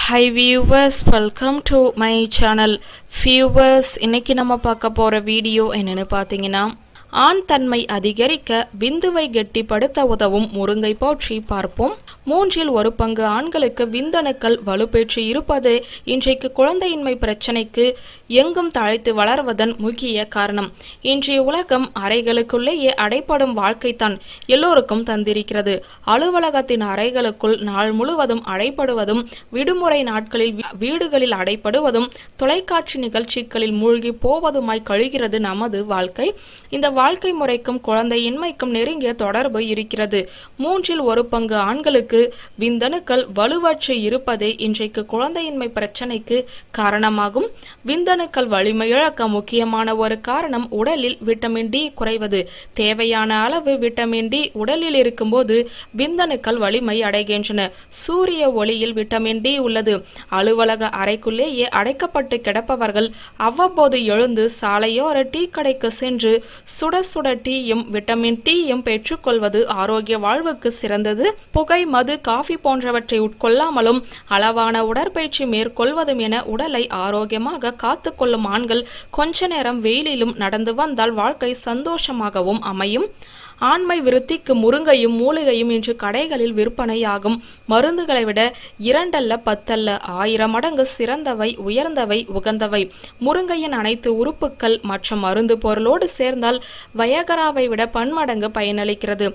high viewers welcome to my channel viewers இன்னைக்கு நம்ம பார்க்க போகிற வீடியோ என்னன்னு பார்த்தீங்கன்னா ஆண் தன்மை அதிகரிக்க விந்துவை கெட்டிப்படுத்த உதவும் முருங்கை போற்றி பார்ப்போம் மூன்றில் ஒரு பங்கு ஆண்களுக்கு விந்தணுக்கள் வலுப்பெற்று இருப்பது இன்றைக்கு குழந்தையின்மை பிரச்சனைக்கு எங்கும் தழைத்து வளர்வதன் முக்கிய காரணம் இன்றைய உலகம் அறைகளுக்குள்ளேயே அடைப்படும் வாழ்க்கைத்தான் எல்லோருக்கும் தந்திருக்கிறது அலுவலகத்தின் அறைகளுக்குள் நாள் முழுவதும் அடைப்படுவதும் விடுமுறை நாட்களில் வீ- வீடுகளில் அடைப்படுவதும் தொலைக்காட்சி நிகழ்ச்சிகளில் மூழ்கி போவதுமாய் கழிகிறது நமது வாழ்க்கை இந்த வாழ்க்கை முறைக்கும் குழந்தையின்மைக்கும் நெருங்கிய தொடர்பு இருக்கிறது மூன்றில் ஒரு பங்கு ஆண்களுக்கு விந்தணுக்கள் வலுவற்று இருப்பதே இன்றைக்கு குழந்தையின்மை பிரச்சனைக்கு காரணமாகும் விந்தணுக்கள் வலிமை இழக்க முக்கியமான ஒரு காரணம் உடலில் விட்டமின் டி குறைவது தேவையான அளவு விட்டமின் டி உடலில் இருக்கும்போது விந்தணுக்கள் வலிமை அடைகின்றன சூரிய ஒளியில் விட்டமின் டி உள்ளது அலுவலக அறைக்குள்ளேயே அடைக்கப்பட்டு கிடப்பவர்கள் அவ்வப்போது எழுந்து சாலையோர டீ கடைக்கு சென்று சுட சுட டீயும் விட்டமின் டீயும் பெற்றுக்கொள்வது ஆரோக்கிய வாழ்வுக்கு சிறந்தது புகை மது காஃபி போன்றவற்றை உட்கொள்ளாமலும் அளவான உடற்பயிற்சி மேற்கொள்வதும் என உடலை ஆரோக்கியமாக காத்துக்கொள்ளும் ஆண்கள் கொஞ்ச நேரம் வெயிலிலும் நடந்து வந்தால் வாழ்க்கை சந்தோஷமாகவும் அமையும் ஆண்மை விருத்திக்கு முருங்கையும் மூலிகையும் இன்று கடைகளில் விற்பனையாகும் மருந்துகளை விட இரண்டல்ல பத்தல்ல ஆயிரம் மடங்கு சிறந்தவை உயர்ந்தவை உகந்தவை முருங்கையின் அனைத்து உறுப்புக்கள் மற்ற மருந்து பொருளோடு சேர்ந்தால் வயகராவை விட பன்மடங்கு பயனளிக்கிறது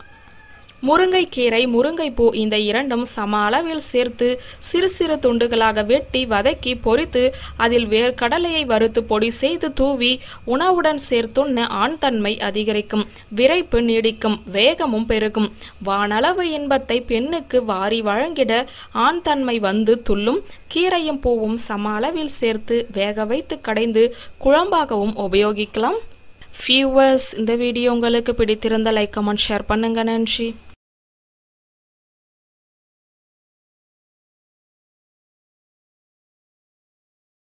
முருங்கைக்கீரை முருங்கைப்பூ இந்த இரண்டும் சம அளவில் சேர்த்து சிறு சிறு துண்டுகளாக வெட்டி வதக்கி பொரித்து அதில் வேர்க்கடலையை வறுத்து பொடி செய்து தூவி உணவுடன் சேர்த்துண்ண ஆண் தன்மை அதிகரிக்கும் விரைப்பு நீடிக்கும் வேகமும் பெருகும் வானளவு இன்பத்தை பெண்ணுக்கு வாரி வழங்கிட ஆண் தன்மை வந்து துள்ளும் கீரையும் பூவும் சம அளவில் சேர்த்து வேக வைத்து கடைந்து குழம்பாகவும் உபயோகிக்கலாம் வியூவர்ஸ் இந்த வீடியோ உங்களுக்கு பிடித்திருந்த லைக் கமெண்ட் ஷேர் பண்ணுங்க நன்றி